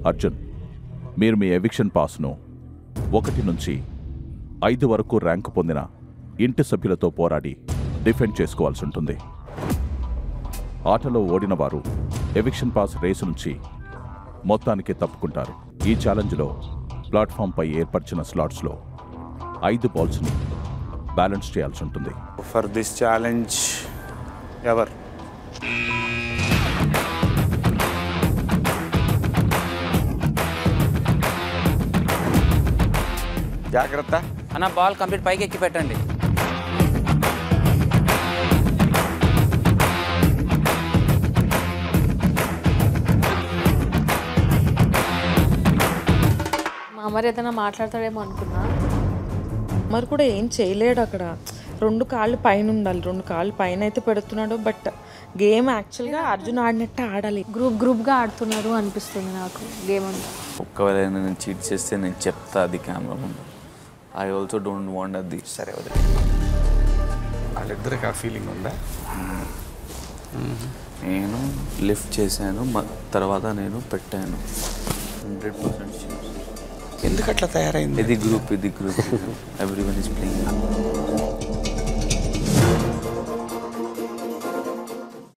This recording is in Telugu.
అర్జున్ మీరు మీ ఎవిక్షన్ పాస్ను ఒకటి నుంచి ఐదు వరకు ర్యాంకు పొందిన ఇంటి సభ్యులతో పోరాడి డిఫెండ్ చేసుకోవాల్సి ఉంటుంది ఆటలో ఓడిన వారు ఎవిక్షన్ పాస్ రేసు నుంచి మొత్తానికి తప్పుకుంటారు ఈ ఛాలెంజ్లో ప్లాట్ఫామ్పై ఏర్పరిచిన స్లాట్స్లో ఐదు బాల్స్ని బ్యాలెన్స్ చేయాల్సి ఉంటుంది ఫర్ దిస్ ఛాలెంజ్ ఎవర్ జాగ్రత్త అన్న బాల్ కంప్లీట్ పైకి ఎక్కి పెట్టండి మా అమ్మరు ఏదైనా మాట్లాడతాడేమో అనుకున్నా మరి కూడా ఏం చేయలేడు అక్కడ రెండు కాళ్ళు పైన ఉండాలి రెండు కాళ్ళు పైన అయితే పెడుతున్నాడు బట్ గేమ్ యాక్చువల్గా అర్జున్ ఆడినట్టే ఆడాలి గ్రూప్ గ్రూప్గా ఆడుతున్నారు అనిపిస్తుంది నాకు గేమ్ అంతా ఒకవేళ నేను చీట్ చేస్తే నేను చెప్తా అది కెమెరా ముందు ఐ ఆల్సో డోంట్ వాంట్ అది సరే వదిలే వాళ్ళిద్దరికి ఆ ఫీలింగ్ ఉందా నేను లిఫ్ట్ చేశాను మ- తర్వాత నేను పెట్టాను హండ్రెడ్ పర్సెంట్ ఎందుకు అట్లా తయారైంది ఇది గ్రూప్ ఇది group everyone is playing